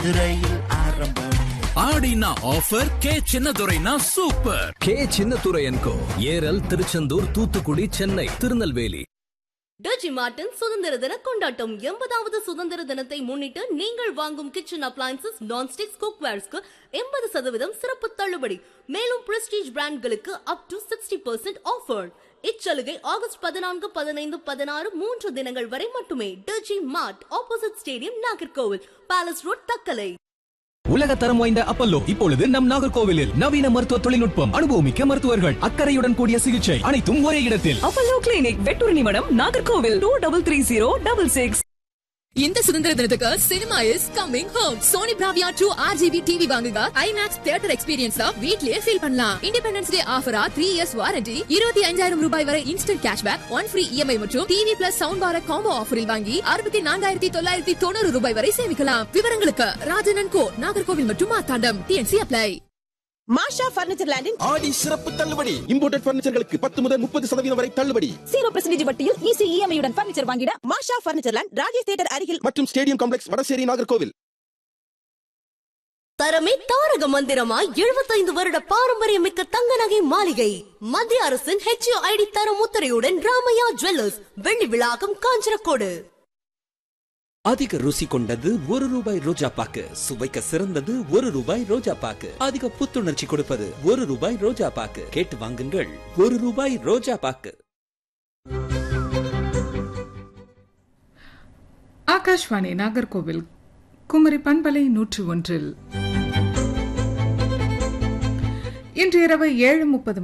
ரயில் ஆரம்பம் ஆடினா offer K சின்னதுரைனா சூப்பர் கே சின்னத்துரையன்கோ ஏரல் திருச்செந்தூர் தூத்துக்குடி சென்னை திருநெல்வேலி டஜி மார்டன் சுதந்திர தின கொண்டாட்டம் எண்பதாவது சுதந்திர தினத்தை முன்னிட்டு நீங்கள் வாங்கும் கிச்சன் அப்ளைன்சஸ் நான்ஸ்டிக்ஸ் குக்வேர்ஸ்க்கு எண்பது சதவீதம் சிறப்பு தள்ளுபடி மேலும் பிரஸ்டீஜ் பிராண்ட்களுக்கு up to sixty percent offer இச்சலுகை ஆகஸ்ட் பதினான்கு பதினைந்து பதினாறு மூன்று தினங்கள் வரை மட்டுமே டஜி mart opposite stadium Nagercoil palace road Thuckalay உலக தரம் வாய்ந்த அப்பல்லோ இப்பொழுது நம் நாகர்கோவிலில் நவீன மருத்துவ தொழில்நுட்பம் அனுபவமிக்க மருத்துவர்கள் அக்கறையுடன் கூடிய சிகிச்சை அனைத்தும் ஒரே இடத்தில் Apollo clinic Vetturnimadam Nagercoil two double three zero double six இந்த சுதந்திர தினத்துக்கு cinema is coming home Sony Bravia true RGB TV வாங்குங்க ஐமேக்ஸ் தியேட்டர் எக்ஸ்பீரியன்ஸ் வீட்லயே ஃபீல் பண்ணலாம் இண்டிபெண்டன்ஸ் டே ஆஃபரா த்ரீ இயர்ஸ் வாரண்டி இருபத்தி அஞ்சாயிரம் ரூபாய் வரை instant cashback one free EMI மற்றும் TV plus sound bar combo ஆஃபரில் வாங்கி அறுபத்தி நான்காயிரத்தி தொள்ளாயிரத்தி தொண்ணூறு ரூபாய் வரை சேமிக்கலாம் விவரங்களுக்கு ராஜனன் கோ நாகர்கோவில் மற்றும் Marthandam TNC apply Masha furniture லேண்டின் ஆடி சிறப்பு தள்ளுபடி இம்போர்ட்டட் பர்னிச்சர்களுக்கு பத்து முதல் முப்பது சதவீதம் வரை தள்ளுபடி ஜீரோ பர்சன்டேஜ் வட்டியில் ஈஸி இஎம்ஐ உடன் பர்னிச்சர் வாங்கிட Masha furniture land Rajesh theatre அருகில் மற்றும் ஸ்டேடியம் காம்ப்ளெக்ஸ் வடசேரி நாகர்கோவில் தரமே தாரக மந்திரமாய் எழுபத்தைந்து வருட பாரம்பரியமிக்க தங்க நகை மாளிகை மத்திய அரசின் ஹெச்ஓ ஐடி தரம் முத்திரையுடன் ராமையா ஜுவல்லர்ஸ் வெள்ளி விழாக்கம் காஞ்சனக்கோடு அதிக ருசி கொண்டது ஒரு ரூபாய் ரோஜா பாக்கு சுவைக்க சிறந்தது ஒரு ரூபாய் ரோஜா பாக்கு அதிக புத்துணர்ச்சி கொடுப்பது ஒரு ரூபாய் ரோஜா பாக்கு கேட்டு வாங்குங்கள் ஒரு ரூபாய் ரோஜா பாக்கு ஆகாஷ்வாணி நாகர்கோவில் குமரி பண்பலை நூற்று ஒன்றில் இன்று இரவு ஏழு முப்பது